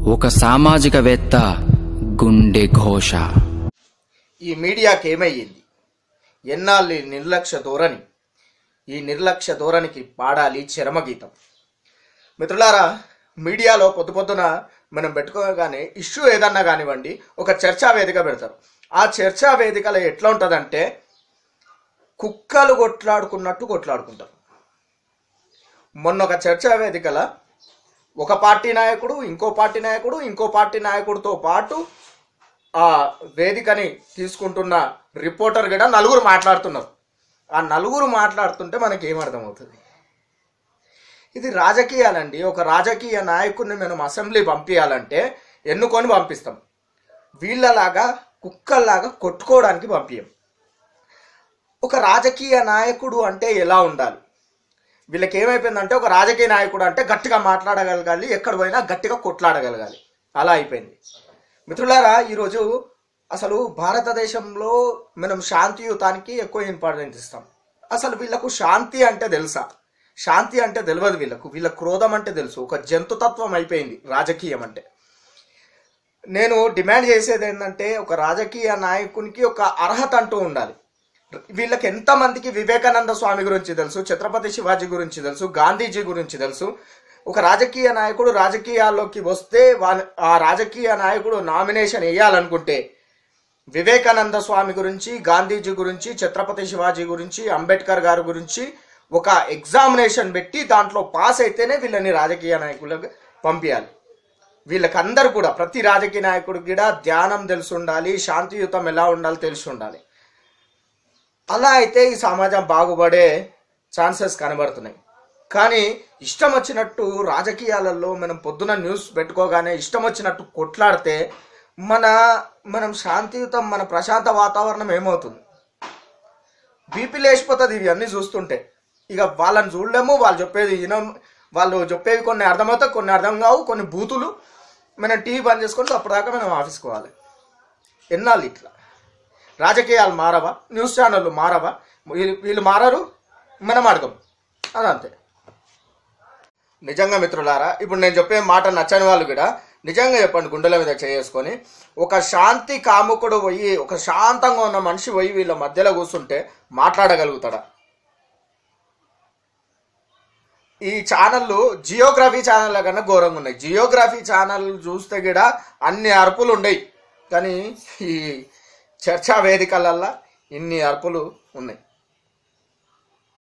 ఒక సామాజికవేత్త గుండె ఘోష ఈ మీడియాకి ఏమయ్యింది ఎన్నాళ్ళు ఈ నిర్లక్ష్య ధోరణి ఈ నిర్లక్ష్య ధోరణికి పాడాలి చరమగీతం మిత్రులారా మీడియాలో పొద్దు పొద్దున మనం పెట్టుకోగానే ఇష్యూ ఏదన్నా కానివ్వండి ఒక చర్చా వేదిక పెడతారు ఆ చర్చా వేదికలో ఎట్లా ఉంటుందంటే కుక్కలు కొట్లాడుకున్నట్టు కొట్లాడుకుంటారు మొన్న ఒక చర్చా వేదికల ఒక పార్టీ నాయకుడు ఇంకో పార్టీ నాయకుడు ఇంకో పార్టీ నాయకుడితో పాటు ఆ వేదికని తీసుకుంటున్న రిపోర్టర్ కూడా నలుగురు మాట్లాడుతున్నారు ఆ నలుగురు మాట్లాడుతుంటే మనకి ఏమర్థమవుతుంది ఇది రాజకీయాలండి ఒక రాజకీయ నాయకుడిని మనం అసెంబ్లీ పంపించాలంటే ఎన్నుకొని పంపిస్తాం వీళ్ళలాగా కుక్కల్లాగా కొట్టుకోవడానికి పంపించం ఒక రాజకీయ నాయకుడు అంటే ఎలా ఉండాలి వీళ్ళకి ఏమైపోయిందంటే ఒక రాజకీయ నాయకుడు అంటే గట్టిగా మాట్లాడగలగాలి ఎక్కడ పోయినా గట్టిగా కొట్లాడగలగాలి అలా అయిపోయింది మిత్రులారా ఈరోజు అసలు భారతదేశంలో మనం శాంతియుతానికి ఎక్కువ ఇంపార్టెన్స్ ఇస్తాం అసలు వీళ్ళకు శాంతి అంటే తెలుసా శాంతి అంటే తెలియదు వీళ్ళకు వీళ్ళ క్రోధం అంటే తెలుసు ఒక జంతుతత్వం అయిపోయింది రాజకీయం అంటే నేను డిమాండ్ చేసేది ఏంటంటే ఒక రాజకీయ నాయకునికి ఒక అర్హత అంటూ ఉండాలి వీళ్ళకి ఎంతమందికి వివేకానంద స్వామి గురించి తెలుసు ఛత్రపతి శివాజీ గురించి తెలుసు గాంధీజీ గురించి తెలుసు ఒక రాజకీయ నాయకుడు రాజకీయాల్లోకి వస్తే వా- ఆ రాజకీయ నాయకుడు నామినేషన్ వేయాలనుకుంటే వివేకానంద స్వామి గురించి గాంధీజీ గురించి ఛత్రపతి శివాజీ గురించి అంబేద్కర్ గారి గురించి ఒక ఎగ్జామినేషన్ పెట్టి దాంట్లో పాస్ అయితేనే వీళ్ళని రాజకీయ నాయకులకు పంపించాలి వీళ్ళకందరూ కూడా ప్రతి రాజకీయ నాయకుడికి కూడా ధ్యానం తెలిసి ఉండాలి శాంతియుతం ఎలా ఉండాలి తెలిసి ఉండాలి అలా అయితే ఈ సమాజం బాగుపడే ఛాన్సెస్ కనబడుతున్నాయి కానీ ఇష్టం వచ్చినట్టు రాజకీయాలలో మనం పొద్దున న్యూస్ పెట్టుకోగానే ఇష్టం వచ్చినట్టు కొట్లాడితే మన మనం శాంతియుతం మన ప్రశాంత వాతావరణం ఏమవుతుంది బీపీ లేచిపోతుంది ఇవన్నీ చూస్తుంటే ఇక వాళ్ళని చూడలేము వాళ్ళు చెప్పేది వినం వాళ్ళు చెప్పేవి కొన్ని అర్థమవుతాయి కొన్ని అర్థం కావు కొన్ని బూతులు మనం టీవీ బంద్ చేసుకొని అప్పటిదాకా మనం ఆఫీస్కి పోవాలి ఎన్నాళ్ళు ఇట్లా రాజకీయాలు మారవా న్యూస్ ఛానళ్ళు మారవా వీళ్ళు వీళ్ళు మారరు మనం అడగం అదంతే నిజంగా మిత్రులారా ఇప్పుడు నేను చెప్పే మాట నచ్చని వాళ్ళు కూడా నిజంగా చెప్పండి గుండెల మీద చేసుకొని ఒక శాంతి కాముకుడు పోయి ఒక శాంతంగా ఉన్న మనిషి పోయి వీళ్ళ మధ్యలో కూర్చుంటే మాట్లాడగలుగుతాడా ఈ ఛానళ్ళు జియోగ్రఫీ ఛానళ్ళ కన్నా ఘోరంగా ఉన్నాయి జియోగ్రఫీ ఛానల్ చూస్తే కూడా అన్ని అరుపులు ఉండయి కానీ ఈ చర్చా వేదికలల్లో ఇన్ని అరుపులు ఉన్నాయి